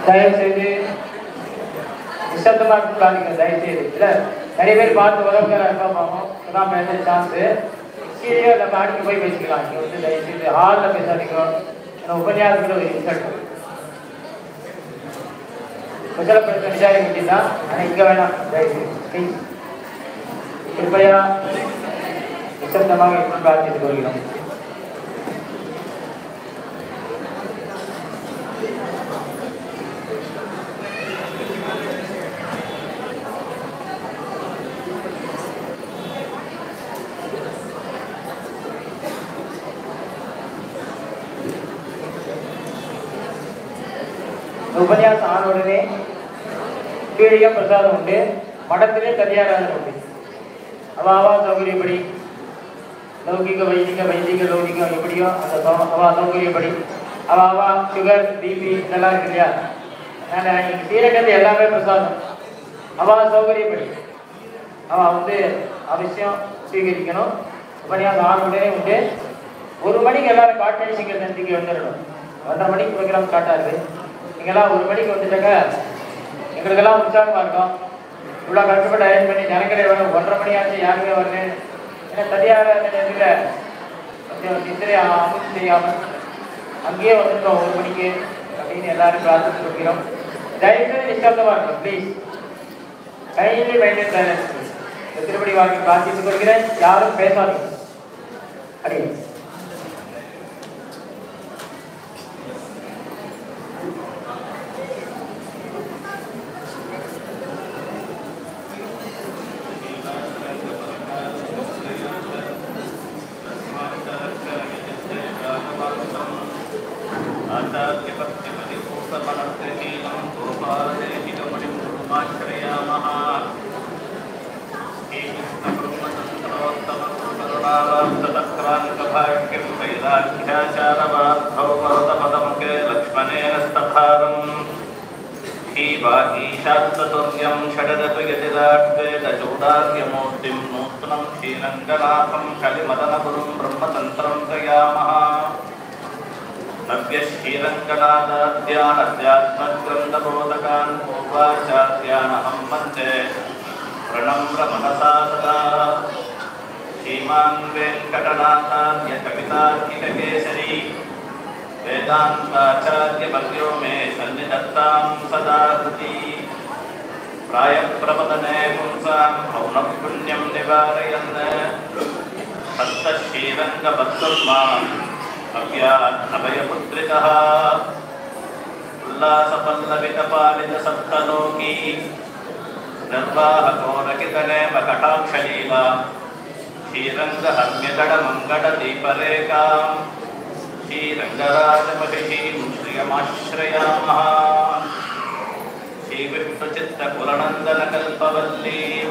தயவு செய்து நிசப்தமாக இருக்காதீங்க தயவு செய்து இல்லை நிறைய பேர் பார்த்து உறவுகள் இருப்பா பாவம் இப்பதான் பேச சான்ஸு கீழே நம்ம அடிக்க போய் பேசிக்கலாம் இங்கே வந்து தயவு செய்து ஹாலில் பேசாதீங்க ஏன்னா உபன்யாசத்தில் ஒரு இன்சல்ட் குசலப்படுத்த விசாரிக்க வேண்டியதுதான் ஆனால் இங்கே வேணாம் தயவு செய்து ப்ளீஸ் கிருப்பையா நிசப்தமாக இருக்கும் பிரார்த்தித்துக் கொள்கிறோம் உபன்யாசம் ஆன உடனே கீழே பிரசாதம் உண்டு மடத்திலே கல்யாணம் உண்டு அவ அவா சௌகரியப்படி லௌகிக வைதிக வைதிக லௌகிகம் எப்படியோ அந்த சௌ- அவா சௌகரியப்படி அவ அவா சுகர் பிபி இதெல்லாம் இருக்கு இல்லையா நான் இங்கே சீரகத்து எல்லாமே பிரசாதம் அவா சௌகரியப்படி அவ வந்து அவசியம் ஸ்வீகரிக்கணும் உபன்யாசம் ஆன உடனே உண்டு ஒரு மணிக்கு எல்லாரும் காட்டணி சிங்கர் சந்திக்கு வந்துடணும் ஒன்றரை மணிக்கு ப்ரோக்ராம் ஸ்டார்ட் ஆகுது நீங்களாம் ஒரு மணிக்கு வந்துட்டாக்க எங்களுக்கெல்லாம் உற்சாகமாக இருக்கும் இவ்வளோ கஷ்டப்பட்டு அரேஞ்ச் பண்ணி ஜனங்களே வேணும் ஒன்றரை மணி ஆச்சு யாருமே வரல ஏன்னா சரியாக நேரத்தில் கொஞ்சம் நித்திரை அமுத்து செய்யாமல் அங்கேயே வந்துட்டோம் ஒரு மணிக்கு அப்படின்னு எல்லாரும் பிரார்த்தனை கொடுக்கிறோம் தயவுசெய்து நிஷ்டப்தமாக இருக்கும் ப்ளீஸ் கையிலே மெயின்டைன் சைலன்ஸ் திருப்படி வாங்கி பிரார்த்தித்துக் கொள்கிறேன் யாரும் பேசாதீங்க அடி ईशात्ततुर्यं षडदद्वयतिराट्वेदचूडार्यमूर्तिं नूत्नं श्रीरङ्गनाथं कलिमदनगुरुं ब्रह्मतन्त्रं प्रयामः नव्यश्रीरङ्गनाथाद्यानध्यात्मग्रन्थबोधकान् पूर्वाचार्यानहं वन्दे प्रणम्र मनसा सदा श्रीमान् वेङ्कटनाथार्य कवितार्किककेसरी वेदान्ताचार्यवर्यो मे सन्निधत्तां सदा हृति प्रायप्रपदने पुंसां पौनःपुण्यं निवारयन् हस्तश्रीरङ्गभक्तुर्माम् अव्यात्नभयपुत्रितः उल्लासपल्लवितपालितसप्तलोकी निर्वाहकोरकितनेम कटाक्षलीला श्रीरङ्गहर्म्यगडमङ्गलदीपरेखाम् श्रीरङ्गराजमहिषीं श्रियमाश्रयामः श्रीविष्णुचित्तकुलनन्दनकल्पवल्लीं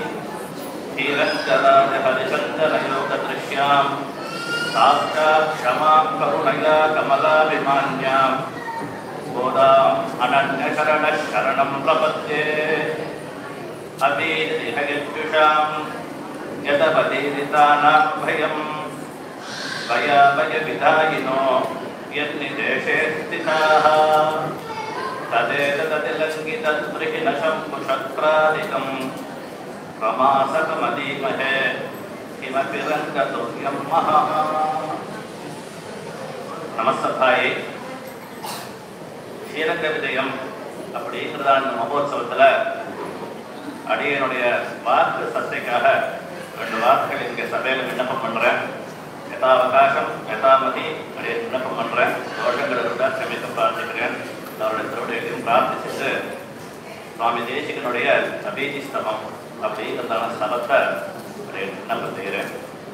श्रीरङ्गराजहरिचन्दनयोगदृश्यां साक्षात् क्षमां करुणया कमलाभिमान्यां गोदाम् अनन्यशरणः शरणं प्रपद्ये अबीरिहयद्युषां यदवदीरितानां भयम् भयाभयविधायिनो यन्निदेशे स्थिताः तदेतदतिलङ्घितद्बृहिणशम्भुशक्रादिकम् प्रमासकमदीमहे किमपि रङ्गतुल्यं महः நமஸ்தபாயே ஸ்ரீரங்க விஜயம் அப்படிங்கிறதான இந்த மகோத்சவத்தில் அடியனுடைய வாக்கு சத்தைக்காக ரெண்டு வாக்குகள் இங்கே சபையில் விண்ணப்பம் பண்ணுறேன் யதா அவகாசம் யதாமதி அப்படியே விண்ணப்பம் பண்ணுறேன் தோஷங்கள் இருந்தால் சமயத்தை பிரார்த்திக்கிறேன் அவருடைய திருவிடையையும் பிரார்த்திச்சுட்டு சுவாமி தேசிகனுடைய அபீதி ஸ்தபம் அப்படிங்கிறதான ஸ்தலத்தை அப்படியே விண்ணப்பம் செய்கிறேன்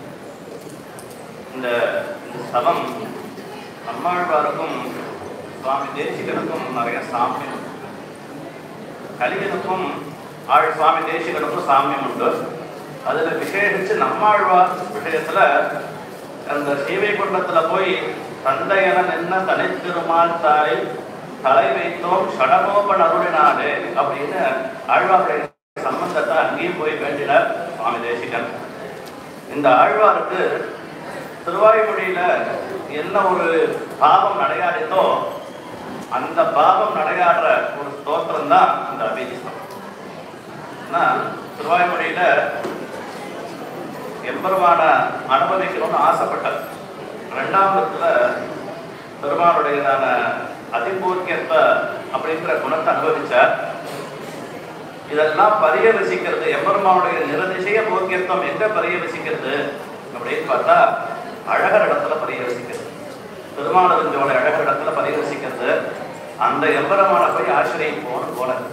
இந்த இந்த ஸ்தலம் நம்மாழ்வாருக்கும் சுவாமி தேசிகனுக்கும் நிறைய சாமியம் உண்டு. கலியனுக்கும் ஆழ் சுவாமி தேசிகனுக்கும் சாமியம் உண்டு அதுல விசேஷிச்சு நம்மாழ்வார் விஷயத்துல அந்த சீவைகுண்டத்துல போய் தந்தையன நின்ன தனித்திருமால் தாய் தலை வைத்தோம் ஷடகோப அருளினாடு அப்படின்னு ஆழ்வாருடைய சம்பந்தத்தை அங்கேயும் போய் வேண்டினார் சுவாமி தேசிகன் இந்த ஆழ்வாருக்கு திருவாய்மொழியில என்ன ஒரு பாவம் நடையாடித்தோ அந்த பாவம் நடையாடுற ஒரு ஸ்தோத்திரம் தான் இந்த அபிஜிஸ்தம் திருவாய்மொழியில எம்பெருமான அனுபவிக்கணும்னு ஆசைப்பட்டார் ரெண்டாம் இடத்துல பெருமானுடையதான அதிபூர்க்கியத்தை அப்படிங்கிற குணத்தை அனுபவிச்சார் இதெல்லாம் பரியவசிக்கிறது எம்பெருமானுடைய நிரதிசய போக்கியத்துவம் எங்க பரியவசிக்கிறது அப்படின்னு பார்த்தா அழகர் இடத்துல பரியவசிக்கிறது பெருமானவஞ்சோட அழகர் இடத்துல பரியவசிக்கிறது அந்த எம்பெருமான போய் ஆசிரியம் போன போனது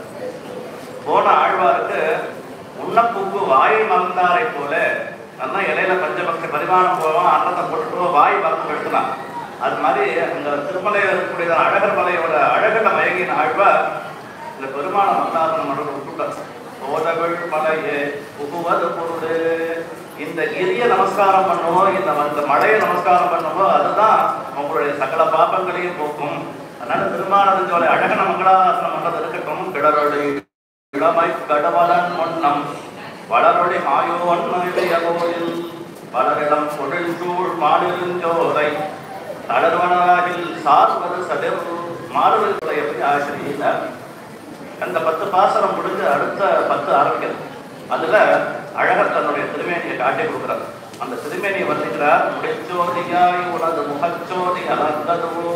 போன ஆழ்வாருக்கு உண்ணப்பூக்கு வாயை மறந்தாரை போல நல்லா இலையில பஞ்சபக்ஷ பரிமாணம் போவோம் அன்னத்தை போட்டுட்டு வாய் மறந்து எடுக்கலாம் அது மாதிரி அந்த திருமலையில் இருக்கக்கூடிய அழகர் மலையோட அழகில் மயங்கின ஆழ்வார் இந்த பெருமான மந்தாரன் மனோட விட்டுட்டார் சோதகள் மலையே புகுவது பொருள் இந்த கிரிய நமஸ்காரம் பண்ணுவோம் இந்த இந்த மலையை நமஸ்காரம் பண்ணுவோம் அதுதான் உங்களுடைய சகல பாப்பங்களையும் போக்கும் அதனால திருமானந்தோட அழகன மங்களாசனம் பண்றது இருக்கட்டும் கிடரொளி இளமை கடவலன் மன்னம் வளரொளி மாயோன் மனிதயோதில் வளரிடம் பொருள் சூழ் மாடிருஞ்சோதை தளர்வனாகில் சார்வது சடர் மாறுவதை எப்படி ஆசிரியர் அந்த பத்து பாசனம் முடிஞ்சு அடுத்த பத்து ஆரம்பிக்கிறது அதுல அழகர் தன்னுடைய திருமேனியை காட்டி கொடுக்குறார் அந்த திருமேனியை வர்ணிக்கிறார் முடிச்சோதியாய் உனது முகச்சோதி அலர்ந்ததுவோ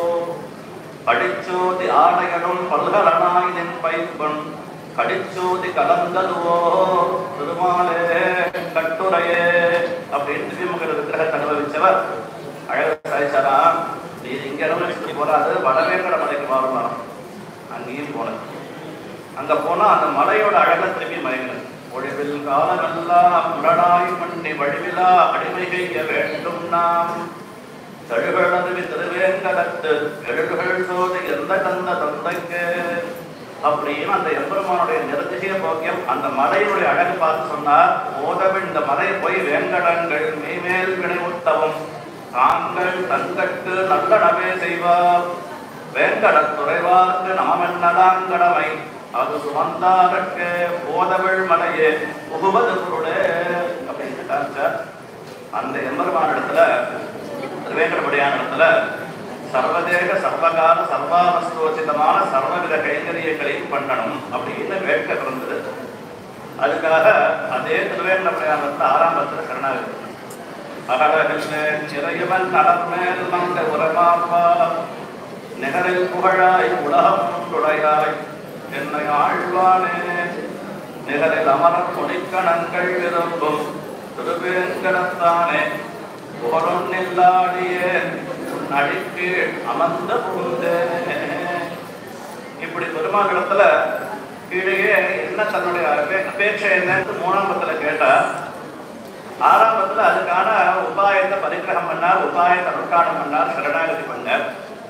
படிச்சோதி ஆடையனும் பல்கலனாய் நின் பைப்பன் கடிச்சோதி கலந்ததுவோ திருமாலே கட்டுரையே அப்படின்னு திவ்யமுகர் விக்கிரகத்தை அனுபவிச்சவர் அழகர் சாய்ச்சாரா நீ இங்க அனுபவிச்சுட்டு போறாது வடவேங்கட மலைக்கு மாறலாம் அங்கேயும் போனது அங்க போனா அந்த மலையோட அழக திரும்பி மயங்கினது ஒளிவில் காலமெல்லாம் உடனாய் பண்ணி வழிவிலா அடிமை செய்ய வேண்டும் நாம் தழுகளது திருவேங்கடத்து எழுகள் சோதி எந்த தந்த தந்தைக்கு அப்படின்னு அந்த எம்பெருமானுடைய நிறதிசய போக்கியம் அந்த மலையினுடைய அழகு பார்த்து சொன்னார் ஓதவின் இந்த மலையை போய் வேங்கடங்கள் மெய்மேல் வினைவுத்தவும் தாங்கள் தங்கட்கு நல்லடவே செய்வார் வேங்கடத் துறைவார்க்கு நாமென்னதான் கடமை அது சுமந்தாரக்கு போதவள் மலையே புகுவது பொருளே அப்படின்னு காமிச்சார் அந்த எம்பெருமான இடத்துல திருவேங்கடமுடியான இடத்துல சர்வதேக சர்வகால சர்வாவஸ்தோச்சிதமான சர்வவித கைங்கரியங்களையும் பண்ணணும் அப்படின்னு வேட்க பிறந்தது அதுக்காக அதே திருவேங்கடமுடியான இடத்துல ஆறாம் பத்திர சரணாகி அகலகில் சிறையவன் கடற்மேல் மங்க உரமாப்பா நிகரில் புகழாய் உலகம் துடையாய் என்னை ஆழ்வானே நிகரில் அமரர் துணிக்கணங்கள் விரும்பும் திருவேங்கடத்தானே புகழும் நில்லாடியே நடிக்கு அமர்ந்த புகுந்தேனே இப்படி பெருமாளிடத்துல கீழே என்ன தன்னுடைய அபே- அபேட்சை என்னன்னு மூணாம் பத்துல கேட்டா ஆரம்பத்துல அதுக்கான உபாயத்தை பரிகிரகம் பண்ணார் உபாயத்தை அனுஷ்டானம் பண்ணார் சரணாகதி பண்ணார்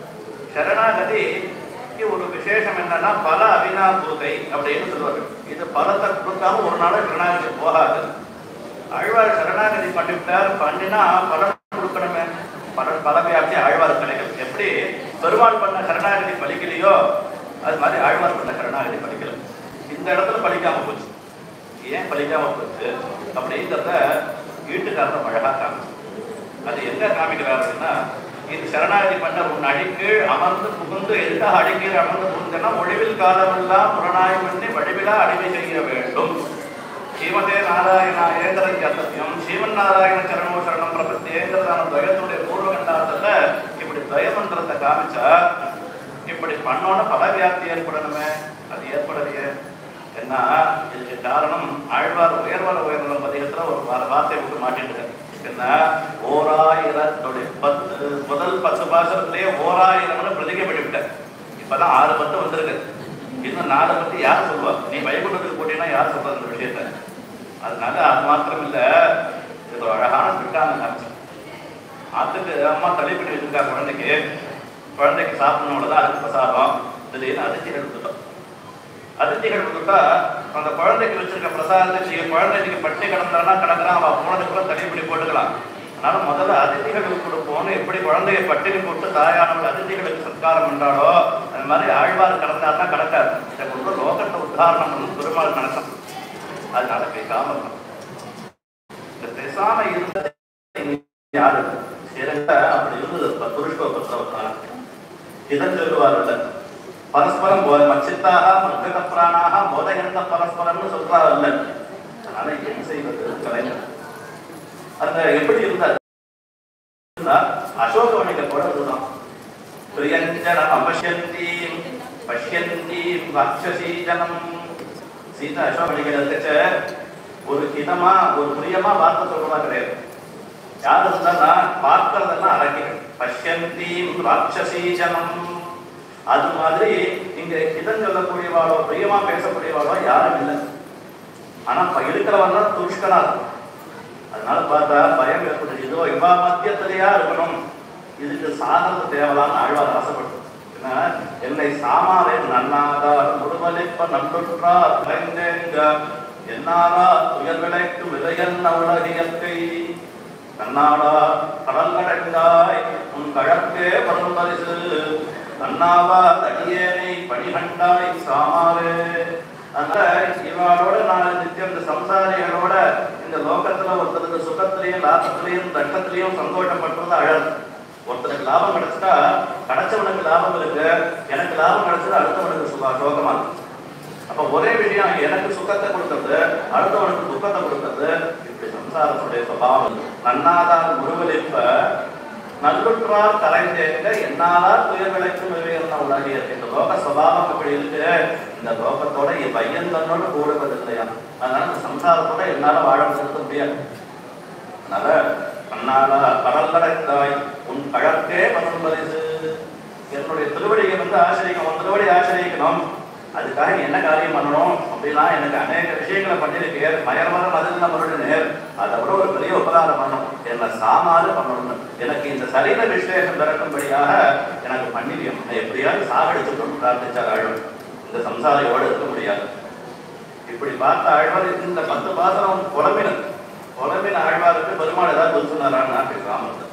சரணாகதி ஒரு விசேஷம் என்னன்னா பல அபினாபூதை அப்படின்னு சொல்லுவார்கள் இது பலத்தை கொடுக்காம ஒரு நாள் சரணாகதி போகாது ஆழ்வார் சரணாகதி பண்ணிவிட்டார் பண்ணினா பலன் கொடுக்கணுமே பலன் பல வியாப்தி ஆழ்வார் கிடைக்கும் எப்படி பெருமாள் பண்ண சரணாகதி பலிக்கலையோ அது மாதிரி ஆழ்வார் பண்ண சரணாகதி பலிக்கல இந்த இடத்துல பலிக்காம போச்சு ஏன் பலிக்காம போச்சு அப்படிங்கிறத வீட்டுக்காரர் அழகா காமிச்சு அது எங்க காமிக்கிறார் அப்படின்னா இது சரணாகதி பண்ண உன் அடிக்கீழ் அமர்ந்து புகுந்து எதுக்காக அடிக்கீழ் அமர்ந்து புகுந்தனா ஒளிவில் காலமெல்லாம் புறநாய் பண்ணி வடிவிலா அடிமை செய்ய வேண்டும் ஸ்ரீமதே நாராயணா ஏந்திரன் சத்தத்தியம் ஸ்ரீமன் நாராயண சரணோ சரணம் பிரபத்தேங்கிறதான துவயத்துடைய பூர்வ கண்டாரத்துல இப்படி துவயமந்திரத்தை காமிச்சா இப்படி பண்ணோன்னு பல வியாப்தி ஏற்படணுமே அது ஏற்படலையே என்ன இதுக்கு காரணம் ஆழ்வார் உயர்வர உயர்வரம் பதிகத்துல ஒரு வா- வார்த்தை விட்டு மாட்டிட்டு என்ன ஓராயிரத்தோட பத்து முதல் பத்து பாசத்திலேயே ஓராயிரம்னு பிரதிகை பண்ணிவிட்டேன் இப்பதான் ஆறு பத்து வந்திருக்கு இன்னும் நாலு பத்தி யார் சொல்லுவா நீ வைகுண்டத்துக்கு போட்டீங்கன்னா யார் சொல்றது அந்த விஷயத்த அதனால அது மாத்திரம் இல்ல இது ஒரு அழகான திட்டான காமிச்சு ஆத்துக்கு அம்மா தள்ளி பண்ணி வச்சிருக்கா குழந்தைக்கு குழந்தைக்கு சாப்பிடணும் தான் அதுக்கு பிரசாதம் திடீர்னு அதிர்ச்சிகள் கொடுத்துட்டோம் அதிர்ச்சிகள் கொடுத்தா அந்த குழந்தைக்கு வச்சிருக்க பிரசாதத்தை நீங்க குழந்தைக்கு பட்டி கிடந்தானா கிடக்குறான் அவன் போனதுக்கு அப்புறம் தள்ளி பண்ணி போட்டுக்கலாம் அதனால முதல்ல அதிர்ச்சிகளுக்கு கொடுப்போம்னு எப்படி குழந்தைய பட்டினி போட்டு தாயானவள் அதிர்ச்சிகளுக்கு சத்காரம் பண்றாளோ அது மாதிரி ஆழ்வார் கடந்தாருன்னா கடக்காது இதை கொண்டு லோகத்தை உத்தாரணம் பண்ணணும் பெருமாள் நினைச்சோம் அதனால பேசாம இருக்கணும் இந்த பேசாம இருந்தது யாரு சிறந்த அப்படி இருந்தது புருஷ்ப பத்திரம் இதன் சொல்லுவார்கள் பரஸ்பரம் போத மச்சித்தாக மர்கத பிராணாக போதகந்த பரஸ்பரம்னு சொல்றாருல்ல அதனால என்ன செய்வது கலைஞர் அந்த எப்படி இருந்தார் அசோகவனிக கூட அதுதான் பிரியஞ்சனம் அபஷ்யந்தீம் பஷ்யந்தீம் ராட்சசீஜனம் சீதா அசோகவனிகள் இருக்கச்ச ஒரு ஹிதமா ஒரு பிரியமா வார்த்தை சொல்றதா கிடையாது யார் இருந்தா பார்க்கறதெல்லாம் அடக்கிகள் பஷ்யந்தீம் ராட்சசீஜனம் அது மாதிரி இங்க ஹிதம் சொல்லக்கூடியவாளோ பிரியமா பேசக்கூடியவாளோ யாரும் இல்லை ஆனா இப்ப இருக்கிறவன் தான் துஷ்கனா இருக்கும் அதனால பார்த்தா பயம் ஏற்பட்டு இதோ இவா மத்தியத்திலேயா இருக்கணும் இதுக்கு சாதனம் தேவலான்னு ஆழ்வார் ஆசைப்பட்டு ஏன்னா என்னை சாமாவே நன்னாதார் முழுமலிப்ப நன்றுற்றார் கலைந்தேங்க என்னாரா துயர் விளைக்கும் விலையன் உலகியற்கை கண்ணாடா கடல் கடந்தாய் உன் கழக்கே வரும் பரிசு கண்ணாவா தடியேனை பணிகண்டாய் சாமாவே அதனால இவளோட நான் நித்தியம் இந்த சம்சாரிகளோட இந்த லோகத்துல ஒருத்தருக்கு சுகத்திலையும் லாபத்திலையும் தட்டத்திலையும் சந்தோஷப்படுறது அழகு ஒருத்தருக்கு லாபம் கிடைச்சிட்டா கிடைச்சவனுக்கு லாபம் இருக்கு எனக்கு லாபம் கிடைச்சது அடுத்தவனுக்கு சுகா சோகமா இருக்கு அப்ப ஒரே விஷயம் எனக்கு சுகத்தை கொடுக்கறது அடுத்தவனுக்கு துக்கத்தை கொடுக்கறது இப்படி சம்சாரத்துடைய சுபாவம் நன்னாதான் முருகலிப்ப நல்லுற்றார் கரைந்தேங்க என்னாலார் துயர் விளைக்கும் விவேகன உலகியர் இந்த லோக சுபாவம் இப்படி இருக்கு இந்த லோகத்தோட என் பையன் தன்னோடு கூடுவது இல்லையா அதனால இந்த சம்சாரத்தோட என்னால வாழ நிறுத்த முடியாது அதனால கண்ணாலா கடல் கடந்தாய் உன் கழற்கே பணம் பரிசு என்னுடைய திருவடியை வந்து ஆசிரியக்கணும் உன் திருவடி ஆசிரியக்கணும் அதுக்காக நீ என்ன காரியம் பண்ணணும் அப்படின்னா எனக்கு அநேக விஷயங்களை பண்ணிருக்கேன் மயர்மரம் அதில் மறுடினேர் அதை விட ஒரு பெரிய உபகாரம் பண்ணணும் என்ன சாமாறு பண்ணணும் எனக்கு இந்த சரீர விசேஷம் பிறக்கும்படியாக எனக்கு பண்ணிவியம் எப்படியாவது சாகடிச்சுட்டு பிரார்த்திச்சார் ஆழ்வார் இந்த சம்சாரியோடு இருக்க முடியாது இப்படி பார்த்த ஆழ்வார் இந்த பத்து பாசனம் புலம்பினது புலம்பின ஆழ்வாருக்கு பெருமாள் ஏதாவது பதில் சொன்னாரான்னு நாட்டு கிராமத்தில்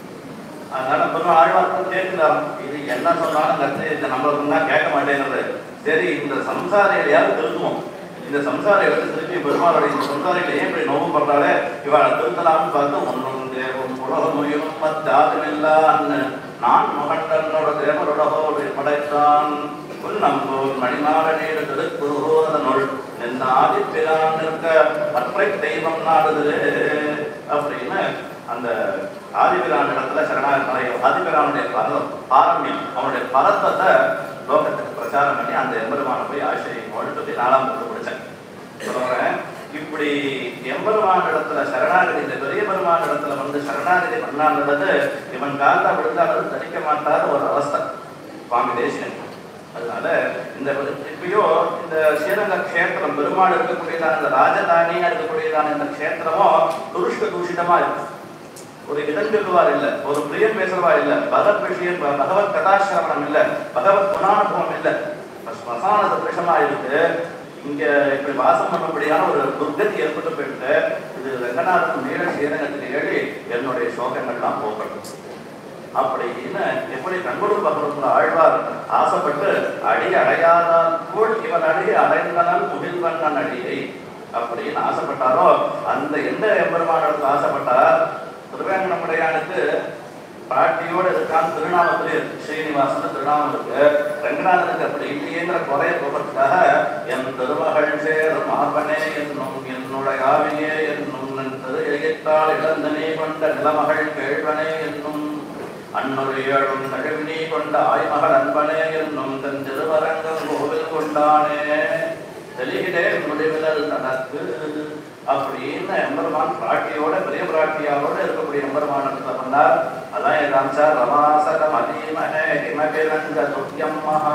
அதனால பெருமாள் ஆழ்வார்க்கும் கேட்கிறாராம் இது என்ன சொன்னாலும் கத்து இந்த நம்ம சொன்னா கேட்க மாட்டேங்கிறது சரி இந்த சம்சாரிகள் யாரும் திருத்துவோம் இந்த சம்சாரிகளை திருப்பி பெருமாளுடைய இந்த சம்சாரிகளை ஏன் இப்படி நோவு பண்றாலே இவளை திருத்தலாம்னு பார்த்து ஒன்றும் தேவம் உலகமுயும் மத்தாதுமில்லான்னு நான் மகண்டனோட தேவருடகோடு படைத்தான் நம்போல் மணிமாடனேடு திருக்குருகோதனுள் நின்ன ஆதிப்பிரான் நிற்க மற்றை தெய்வம் நாடுது அப்படின்னு அந்த ஆதிபிரான் இடத்துல சரணாகி ஆதிபிரானுடைய பரம் பாரம்பியம் அவனுடைய பரத்தத்தை லோகத்துக்கு பிரச்சாரம் பண்ணி அந்த எம்பெருமான போய் ஆசிரியம் சொல்லி நாலாம் புக்கு முடிச்சேன் சொல்றேன் இப்படி எம்பெருமான இடத்துல சரணாகதி இந்த பெரிய பெருமான இடத்துல வந்து சரணாகதி பண்ணான்றது இவன் காலத்தை விழுந்தாலும் தடிக்க மாட்டாத ஒரு அவஸ்தை சுவாமி தேசியன் அதனால இந்த இப்பயோ இந்த ஸ்ரீரங்க கஷேத்திரம் பெருமாள் இருக்கக்கூடியதான இந்த ராஜதானியா இருக்கக்கூடியதான இந்த கஷேத்திரமும் துருஷ்க தூஷிதமா இருக்கு ஒரு இடம் சொல்லுவார் இல்ல ஒரு பிரியம் பேசுறவா இல்ல பகவத் விஷயம் பகவத் கதாசிரமணம் இல்ல பகவத் குணானுபவம் இல்ல ஸ்மசான சதிருஷமா இருக்கு இங்க இப்படி வாசம் பண்ணபடியான ஒரு துர்கதி ஏற்பட்டு போயிட்டு இது ரங்கநாதன் மேல ஸ்ரீரங்கத்தில் ஏறி என்னுடைய சோகங்கள்லாம் போகட்டும் அப்படின்னு எப்படி கண்கொடு பகவத்துல ஆழ்வார் ஆசைப்பட்டு அடி அடையாதால் போல் இவன் அடி அடைந்தனால் முகில்வண்ணன் அடியை அப்படின்னு ஆசைப்பட்டாரோ அந்த எந்த எம்பெருமானத்தில் ஆசைப்பட்டார் திருவேங்கடமுடையானுக்கு பாட்டியோடு இருக்கான் திருநாமத்திலே இருக்கு ஸ்ரீனிவாசன் திருநாமம் இருக்கு ரங்கநாதனுக்கு அப்படி இல்லையேங்கிற குறைய போகிறதுக்காக என் திருமகள் சேர் மார்பனே என்னும் என்னுடைய ஆவியே என்னும் நின்றது எழுத்தாள் இழந்தனே கொண்ட நிலமகள் கேழ்வனே என்னும் அன்னுடையழும் நழுவினி கொண்ட ஆய்மகள் அன்பனே என்னும் தன் திருவரங்கம் கோவில் கொண்டானே தெளிவிலே முடிவிலல் தனக்கு அப்படின்னு எம்பெருமான் பிராட்டியோட பெரிய பிராட்டியாரோட இருக்கக்கூடிய எம்பெருமான் இடத்துல பண்ணார் அதான் எல்லாம் சார் ரமாசகம் அதீமனே ஹிமகிரங்க துர்யம் மகா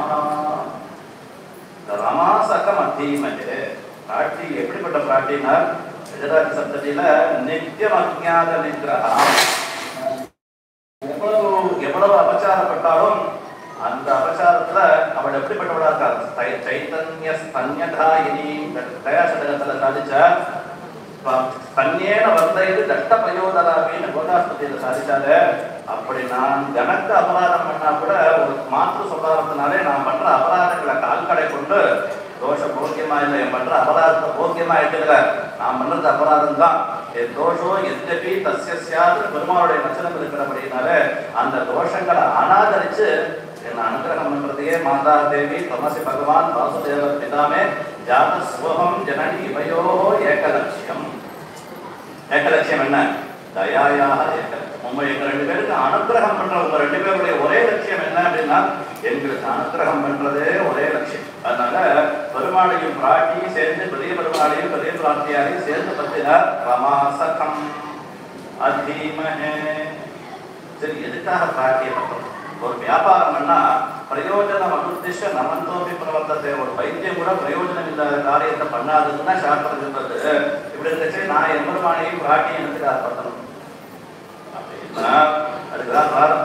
இந்த ரமாசகம் அதீமனே பிராட்டி எப்படிப்பட்ட பிராட்டினார் எதிராஜ சப்தத்தில நித்தியம் அஜாத நிகிரகம் எவ்வளவு எவ்வளவு அபச்சாரப்பட்டாலும் அந்த அபச்சாரத்துல அவள் எப்படிப்பட்டவளா இருக்கா தை- சைத்தன்ய ஸ்தன்யதாயினி தயாசதகத்துல சாதிச்சா தன்யேன வந்தைது தட்ட பிரயோதராமின்னு கோதாஸ்பதியில சாதிச்சாலே அப்படி நான் கனக்க அபராதம் பண்ணா கூட ஒரு மாற்று சொல்லாததுனாலே நான் பண்ற அபராதங்களை கால்கடை கொண்டு தோஷ போக்கியமா இல்லை என் பண்ற அபராதத்தை போக்கியமா எடுக்கல நான் பண்றது அபராதம் தான் என் தோஷம் எத்தபி தஸ்ய சியாது பெருமாளுடைய வச்சனம் இருக்கிறபடினால அந்த தோஷங்களை அனாதரிச்சு என்ன அனுகிரகம் பண்றதையே மாதா தேவி தமசி பகவான் வாசுதேவ பிதாமே ஜாத சுபகம் ஜனனி இவையோ ஏகலட்சியம் ஏகலட்சியம் என்ன தயாயாக ஏகலட்சியம் உங்க எங்க ரெண்டு பேருக்கு அனுகிரகம் பண்ற உங்க ரெண்டு பேருடைய ஒரே லட்சியம் என்ன அப்படின்னா எங்களுக்கு அனுகிரகம் பண்றதே ஒரே லட்சியம் அதனால பெருமாளையும் பிராட்டியும் சேர்ந்து பெரிய பெருமாளையும் பெரிய பிராட்டியாரையும் சேர்ந்து பத்தினார் ரமாசகம் அதீமஹே சரி எதுக்காக பிராட்டிய பண்றோம் ஒரு வியாபாரம் பண்ணா பிரயோஜனம் அனுத்திஷ நமந்தோபி பிரவர்த்தத்தை ஒரு வைத்தியம் கூட பிரயோஜனம் இல்லாத காரியத்தை பண்ணாதுன்னா சாஸ்திரம் சொல்றது இப்படி இருந்துச்சு நான் எம்பெருமானையும் பிராட்டியும் எதுக்காக பண்ணணும் அப்படின்னா அதுக்காக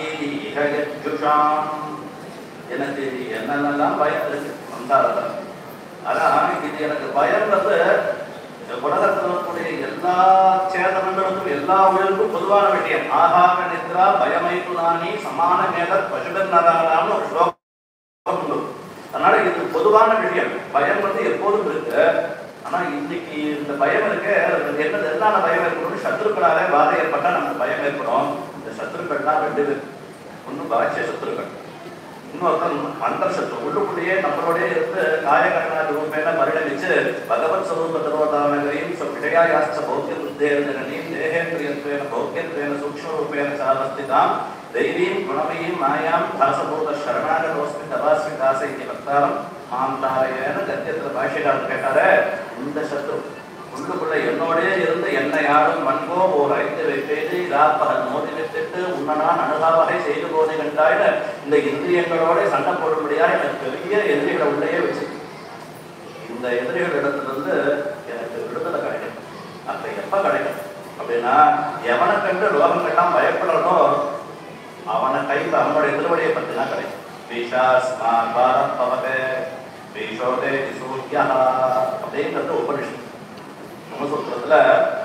அபீதிஷாம் எனக்கு என்னென்னலாம் பயம் இருக்கு வந்தாதான் ஆனா இது எனக்கு பயம் வந்து இந்த உலகத்தில் இருக்கக்கூடிய எல்லா சேதனங்களுக்கும் எல்லா உயிர்களுக்கும் பொதுவான விஷயம் ஆகாக நித்ரா பயமைப்பு நானி சமான மேல பசுபன் நரானான்னு ஒரு ஸ்லோகம் உண்டு அதனால இது பொதுவான விஷயம் பயம் வந்து எப்போதும் இருக்கு ஆனா இன்னைக்கு இந்த பயம் இருக்கு அது என்ன எதனால பயம் ஏற்படும் சத்ருக்களாலே பாதை ஏற்பட்டா நமக்கு பயம் ஏற்படும் இந்த சத்ருக்கள்லாம் ரெண்டு பேர் ஒன்று பாட்சிய சத்ருக்கள் இன்னொருத்தன் மந்திர சத்ரு உள்ளுக்குள்ளேயே நம்மளோடய இருந்து காயகரணாதி ரூபேன பரிணமிச்சு பகவத் ஸ்வரூப தரோதானகரையும் விடயாயாச்ச பௌத்திய புத்தேர்ஜனனையும் தேகேந்திரியத்வேன பௌத்தியத்வேன சூக்ஷ்ம ரூபேன சாவஸ்திதாம் தெய்வீம் குணமயீம் மாயாம் தாசபூத சரணாகதோஸ்மி தவாஸ்மி தாச இத்தி வக்தாரம் மாம் தாரேன கத்தியத்துல பாஷைக்காரர் கேட்டாரே இந்த சத்ரு உள்ளுக்குள்ள என்னோடே இருந்து என்னை யாரும் மண்போ ஓர் ஐந்து வைப்பேது இராப்பகல் மோதி வைத்திட்டு உன்னனான் அணுகாவகை செய்து போதை கண்டாயிட இந்த இந்திரியங்களோட சண்டை போடும்படியா எனக்கு பெரிய எதிரிகளை உள்ளேயே வச்சு இந்த எதிரிகள் இடத்திலிருந்து எனக்கு விடுதலை கிடைக்கும் அப்ப எப்ப கிடைக்கும் அப்படின்னா எவனை கண்டு லோகங்கள்லாம் பயப்படுறதோ அவனை கையில் அவனுடைய திருவடியை பத்தி தான் கிடைக்கும் பீஷாஸ்மா பாரத் பவதே பீஷோதே சூர்யா அப்படின்றது உபனிஷம் பிரம்மசூத்திரத்துல